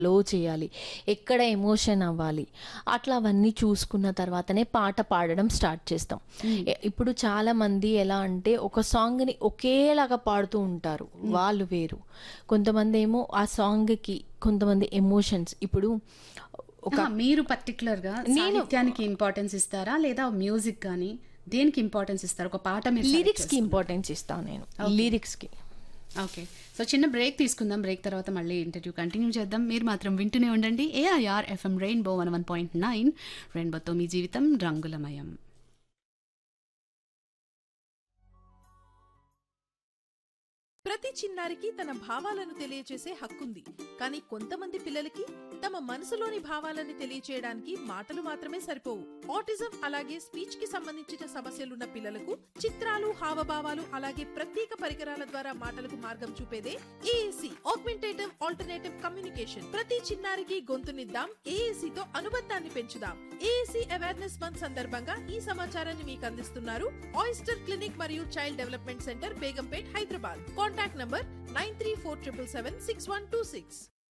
లో చేయాలి ఎక్కడ ఎమోషన్ అవ్వాలి అట్లా అవన్నీ చూసుకున్న తర్వాతనే పాట పాడడం స్టార్ట్ చేస్తాం ఎ- ఇప్పుడు చాలా మంది ఎలా అంటే ఒక సాంగ్ని ఒకేలాగా పాడుతూ ఉంటారు వాళ్ళు వేరు కొంతమంది ఏమో ఆ సాంగ్కి కొంతమంది ఎమోషన్స్ ఇప్పుడు ఒక ఆ, మీరు పర్టికులర్ గా సాహిత్యానికి ఇంపార్టెన్స్ ఇస్తారా లేదా మ్యూజిక్ కానీ దేనికి ఇంపార్టెన్స్ ఇస్తారు ఒక పాట మీరు select లిరిక్స్కి ఇంపార్టెన్స్ ఇస్తాను నేను లిరిక్స్కి ఓకే సో చిన్న బ్రేక్ తీసుకుందాం బ్రేక్ తర్వాత మళ్ళీ ఇంటర్వ్యూ కంటిన్యూ చేద్దాం మీరు మాత్రం వింటూనే ఉండండి AIR FM rainbow one one point nine రెయిన్బోతో మీ జీవితం రంగులమయం ప్రతి చిన్నారికి తన భావాలను తెలియచేసే హక్కుంది కానీ కొంతమంది పిల్లలకి తమ మనసులోని భావాలని తెలియచేయడానికి మాటలు మాత్రమే సరిపోవు ఆటిజం అలాగే స్పీచ్ కి సంబంధించిన సమస్యలున్న పిల్లలకు చిత్రాలు హావభావాలు అలాగే ప్రత్యేక పరికరాల ద్వారా మాటలకు మార్గం చూపేదే ఏఏసి ఆగ్మెంటేటివ్ ఆల్టర్నేటివ్ కమ్యూనికేషన్ ప్రతి చిన్నారికి గొంతునిద్దాం ఏఏసి తో అనుబంధాన్ని పెంచుదాం ఏఏసి అవేర్నెస్ మంత్ సందర్భంగా ఈ సమాచారాన్ని మీకు అందిస్తున్నారు ఆయిస్టర్ క్లినిక్ మరియు child development centre Begumpet Hyderabad contact number nine three four triple seven six one two six